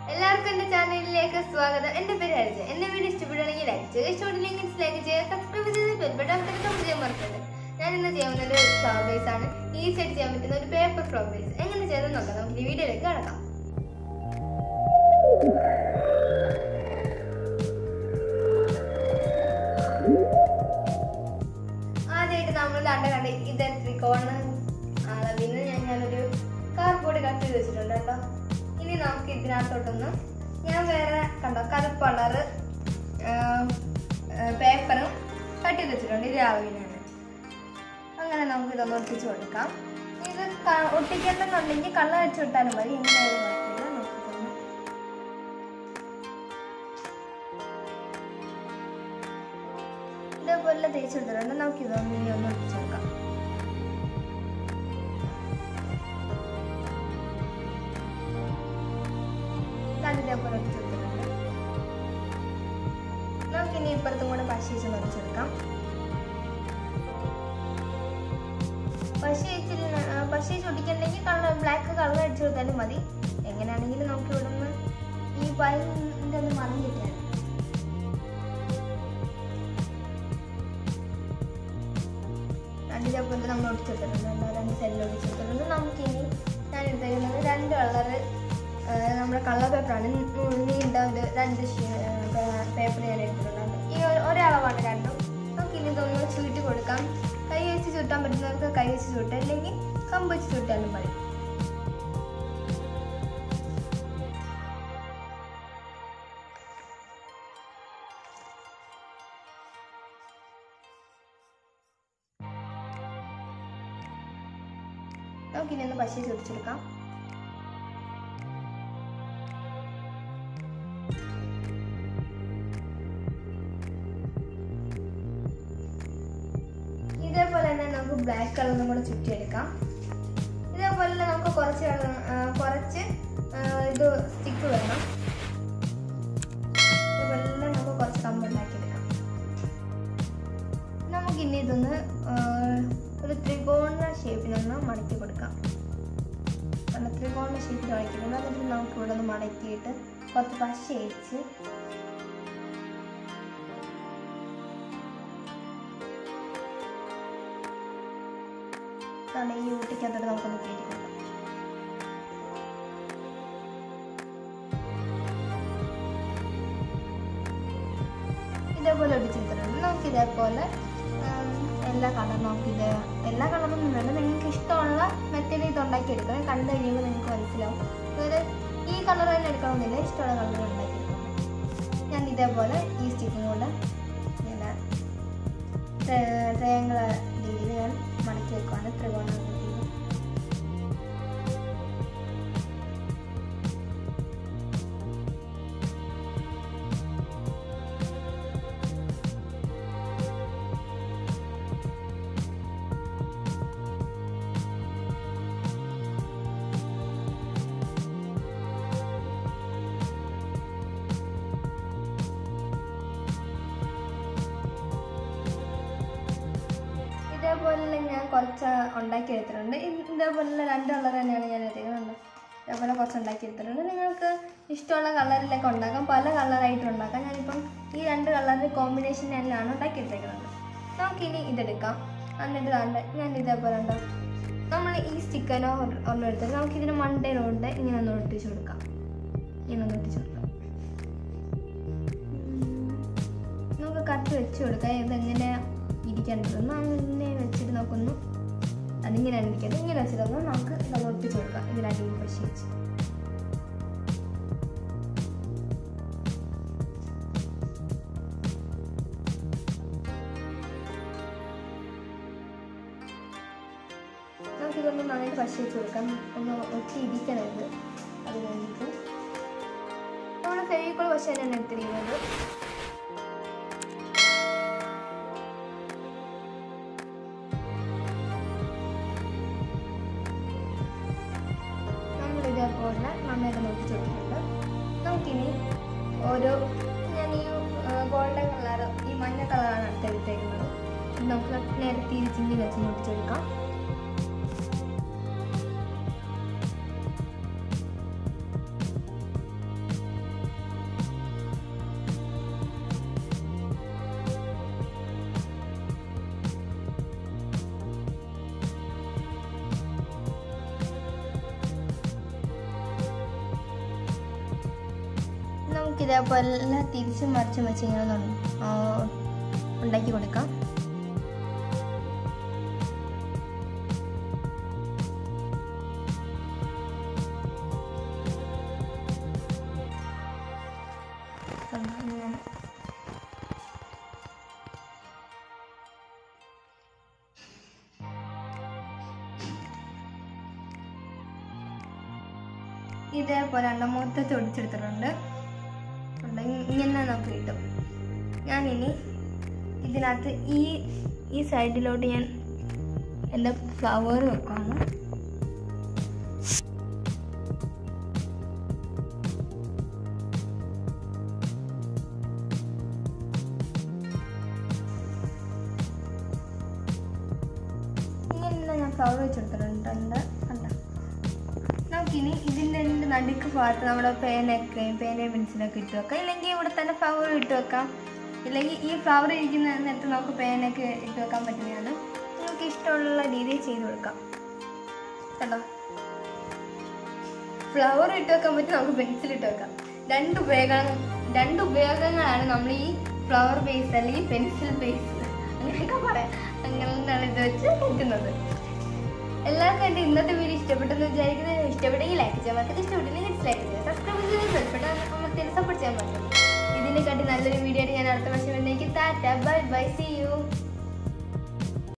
എല്ലാവർക്കും എന്റെ ചാനലിലേക്ക് സ്വാഗതം എന്റെ പേര് ഹരിജ എന്റെ വീഡിയോ ഇഷ്ടപ്പെടുകയാണെങ്കിൽ ലൈക്ക് ചെയ്യുക ഇഷ്ടപ്പെട്ടില്ലെങ്കിൽ ഡിസ്ലൈക്ക് ചെയ്യുക സബ്സ്ക്രൈബ് ചെയ്ത് ബെൽബട്ടൺ കമന്റ് ചെയ്യാൻ മറക്കരുത് ഞാൻ ഇന്ന് ചെയ്യുന്നത് ഒരു ഫ്ലവർ ബേസ് ആണ് ഈസി ആയിട്ട് ചെയ്യാൻ പറ്റുന്ന ഒരു പേപ്പർ ഫ്ലവർ ബേസ് എങ്ങനെ ചെയ്തെന്ന് നോക്കാം നമുക്ക് ഈ വീഡിയോയിലേക്ക് കടക്കാം ആദ്യമായിട്ട് നമ്മൾ കണ്ട കണ്ട ഇത് ത്രികോണ അളവിന് ഞാൻ ഞാനൊരു കാർഡ്ബോർഡ് കട്ട് ചെയ്ത് വെച്ചിട്ടുണ്ട് കേട്ടോ ഇനി നമുക്ക് ഇതിനകത്തോട്ടൊന്ന് ഞാൻ വേറെ കണ്ടോ കറുപ്പ് കളറ് പേപ്പറും കട്ട് ചെയ്ത് വെച്ചിട്ടുണ്ട് ഇത് അളവിനാണ് അങ്ങനെ നമുക്ക് ഇതൊന്ന് ഒട്ടിച്ച് കൊടുക്കാം ഇത് ക- ഒട്ടിക്കണമെന്നുണ്ടെങ്കിൽ കള്ള വെച്ച് വിട്ടാലും മതി എങ്ങനെയായാലും കുഴപ്പമില്ല നോക്കിക്കൊന്ന് ഇതേപോലെ തേച്ച് കൊടുത്തിട്ടുണ്ട് നമുക്ക് ഇതൊന്ന് ഇനി ഒന്ന് ഒട്ടിച്ച് നോക്കാം ഇതേപോലെ ഒട്ടിച്ച് കൊടുത്തിട്ടുണ്ട് നമുക്ക് ഇനി ഇപ്പുറത്തും കൂടെ പശ വെച്ച് നിറച്ചെടുക്കാം പശ വെച്ചില്ല പശ ചൊട്ടിക്കണ്ടെങ്കിൽ കളർ ബ്ലാക്ക് കളർ അടിച്ചു കൊടുത്താലും മതി എങ്ങനെയാണെങ്കിലും നമുക്ക് ഇവിടുന്ന് ഈ വയലിൻ്റെ ഒന്ന് മറിഞ്ഞ് കിട്ടിയാൽ രണ്ടിതേപോലെ നമ്മൾ ഒടിച്ചെടുത്തിട്ടുണ്ട് രണ്ട് സെല്ലിൽ ഒടിച്ചെടുത്തിട്ടുണ്ട് നമുക്കിനി ഞാൻ എടുത്തേക്കുന്നത് രണ്ട് കളറ് നമ്മുടെ കളർ പേപ്പറാണ് നീണ്ട ഒരു രണ്ട് പേപ്പർ ഞാൻ എടുത്തിട്ടുണ്ട് ഈ ഒരു- ഒരളവാണ് രണ്ടും നമുക്ക് ഇനി ഇതൊന്ന് ചുരുട്ടി കൊടുക്കാം കൈ വെച്ച് ചുട്ടാൻ പറ്റുന്നവർക്ക് കൈ വെച്ച് ചുട്ടാം അല്ലെങ്കിൽ കമ്പ് വെച്ച് ചുട്ടാലും മതി നമുക്കിനി ഒന്ന് പശ ചുടിച്ചെടുക്കാം ഇതേപോലെ തന്നെ നമുക്ക് ബ്ലാക്ക് കളറും കൂടെ ചുറ്റിയെടുക്കാം ഇതേപോലെ തന്നെ നമുക്ക് കുറച്ച് കളർ ആ, കുറച്ച് ആ, ഇത് സ്റ്റിക്ക് വേണം ഇതുപോലെ നമുക്ക് കുറച്ച് കമ്പ് ഉണ്ടാക്കിയെടുക്കാം നമുക്കിനി ഇതൊന്ന് ആ, ഒരു ത്രികോണ ഷേപ്പിനൊന്ന് മടക്കി കൊടുക്കാം നല്ല ത്രികോണ ഷേപ്പിൽ മടക്കിയിട്ടുണ്ട് എന്നിട്ട് നമുക്ക് ഇവിടെ ഒന്ന് മടക്കിയിട്ട് കുറച്ച് പശ അയച്ച് ഇതാണ് ഈ ഊട്ടിക്കകത്തോട്ട് നമുക്കൊന്ന് കയറ്റി കൊടുക്കാം ഇതേപോലെ ഒടിച്ചെടുത്തിട്ടുണ്ട് നമുക്ക് ഇതേപോലെ ഉം, എല്ലാ കളറും നമുക്കിത് എല്ലാ കളറും വേണ്ട നിങ്ങൾക്ക് ഇഷ്ടമുള്ള മെറ്റീരിയൽ ഇത് ഉണ്ടാക്കി എടുക്കണം കണ്ടു കഴിയുമ്പോൾ നിങ്ങൾക്ക് മനസ്സിലാവും ഒരു ഈ കളർ തന്നെ എടുക്കണമെന്നില്ല ഇഷ്ടമുള്ള കളർ ഉണ്ടാക്കി എടുക്കണം ഞാൻ ഇതേപോലെ ഈ സ്റ്റിക്കും കൂടെ ഇങ്ങനെ ട്രയാങ്കിൾ രീതിയിൽ ഞാൻ മടക്കി വെക്കുവാണ് ത്രികോണ രീതിയിൽ ഇതേപോലെ ഞാൻ കുറച്ച് ഉണ്ടാക്കി എടുത്തിട്ടുണ്ട് ഇത് ഇതേപോലെ രണ്ട് കളർ തന്നെയാണ് ഞാൻ എടുക്കുന്നത് ഇതേപോലെ കുറച്ച് ഉണ്ടാക്കി എടുത്തിട്ടുണ്ട് നിങ്ങൾക്ക് ഇഷ്ടമുള്ള കളറിലൊക്കെ ഉണ്ടാക്കാം പല കളറായിട്ട് ഉണ്ടാക്കാം ഞാനിപ്പം ഈ രണ്ട് കളറിൻ്റെ കോമ്പിനേഷനിലാണ് ഉണ്ടാക്കി എടുത്തേക്കുന്നത് നമുക്കിനി ഇതെടുക്കാം എന്നിട്ട് താണ്ട് ഞാൻ ഇതേപോലെ ഉണ്ടോ നമ്മൾ ഈ സ്റ്റിക്കനോ ഒരെണ്ണം എടുത്തിട്ട് നമുക്ക് ഇതിന് മണ്ടയിലോട്ട് ഇങ്ങനെ ഒന്ന് ഒട്ടിച്ച് കൊടുക്കാം ഇങ്ങനെ ഒന്ന് ഒട്ടിച്ച് കൊടുക്കാം നമുക്ക് കട്ട് വെച്ച് കൊടുക്കാം ഇതെങ്ങനെ ഇരിക്കേണ്ടതെന്ന് അങ്ങനെ വെച്ചിട്ട് നോക്കുന്നു അതിങ്ങനെയാണ് ഇരിക്കുന്നത് ഇങ്ങനെ വെച്ചിട്ടൊന്ന് നമുക്ക് ഇത് ഒട്ടിച്ച് കൊടുക്കാം ഇതിനടിയിൽ പശ വെച്ച് നമുക്കിതൊന്ന് നന്നായിട്ട് പശ വെച്ച് കൊടുക്കാം ഒന്ന് ഒട്ടി ഇരിക്കണത് അത് വേണ്ടിയിട്ട് നമ്മൾ ഫെവിക്കോൾ പശ തന്നെയാണ് എടുത്തിരിക്കുന്നത് നമ്മൾ ഇതേപോലെ നന്നായിട്ട് നോക്കിച്ച് കൊടുത്തിട്ടുണ്ട് നമുക്കിനി ഓരോ ഞാൻ ഈ ഗോൾഡൻ കളർ ഈ മഞ്ഞ കളറാണ് അടുത്തെടുത്തേക്കുന്നത് ഇത് നമുക്ക് നേരെ തിരിച്ചിങ്ങനെ വെച്ച് നോക്കിച്ചെടുക്കാം നമുക്ക് ഇതേപോലെ തിരിച്ചും മറിച്ചും വെച്ച് ഇങ്ങനെ ഒന്ന് ആ, ഉണ്ടാക്കി കൊടുക്കാം കണ്ടോ? ഇങ്ങനെ. ഇതേപോലെ ഉണ്ട് മൊത്തത്തിൽ ഒടിച്ചെടുത്തിട്ടുണ്ട് ഉണ്ട്. ഇങ്ങനെ നമുക്ക് കിട്ടും ഞാനിനി ഇതിനകത്ത് ഈ ഈ സൈഡിലോട്ട് ഞാൻ എൻ്റെ ഫ്ലവർ വെക്കാണ് ഇങ്ങനെ ഞാൻ ഫ്ലവർ വെച്ചെടുത്തിട്ടുണ്ട് കണ്ട നമുക്കിനി ഇതിൻ്റെ എൻ്റെ നടുക്ക് ഭാഗത്ത് നമ്മുടെ പേനയൊക്കെ പേനയും പെൻസിലൊക്കെ ഇട്ട് വെക്കാം ഇല്ലെങ്കിൽ ഇവിടെ തന്നെ ഫ്ലവർ ഇട്ട് വെക്കാം ഇല്ലെങ്കിൽ ഈ ഫ്ലവർ ഇരിക്കുന്ന നേരത്ത് നമുക്ക് പേനയൊക്കെ ഇട്ട് വെക്കാൻ പറ്റുന്നതാണ് നമുക്ക് ഇഷ്ടമുള്ള രീതിയിൽ ചെയ്ത് കൊടുക്കാം കണ്ടോ ഫ്ലവർ ഇട്ട് വെക്കാൻ പറ്റും നമുക്ക് പെൻസിൽ ഇട്ട് വെക്കാം രണ്ട് ഉപയോഗങ്ങൾ രണ്ട് ഉപയോഗങ്ങളാണ് നമ്മൾ ഈ ഫ്ലവർ ബേസ് അല്ലെങ്കിൽ പെൻസിൽ ബേസ് അങ്ങനെയൊക്കെ പറയാം അങ്ങനെയാണ് ഇത് വെച്ച് കിട്ടുന്നത് എല്ലാവർക്കും എൻ്റെ ഇന്നത്തെ വീഡിയോ ഇഷ്ടപ്പെട്ടെന്ന് വിചാരിക്കുന്നത് ഇഷ്ടപ്പെട്ടെങ്കിൽ ലൈക്ക് ചെയ്യാൻ പറ്റും ഇഷ്ടപ്പെട്ടില്ലെങ്കിൽ ഡിസ്ലൈക്ക് ചെയ്യാം സബ്സ്ക്രൈബ് ചെയ്ത് ബെൽപ്പെട്ട അമർത്തി സപ്പോർട്ട് ചെയ്യാൻ പറ്റും ഇതിനെക്കാട്ടി നല്ലൊരു വീഡിയോ ആയിട്ട് ഞാൻ അടുത്ത വർഷം എന്നേക്ക് tata bye bye see U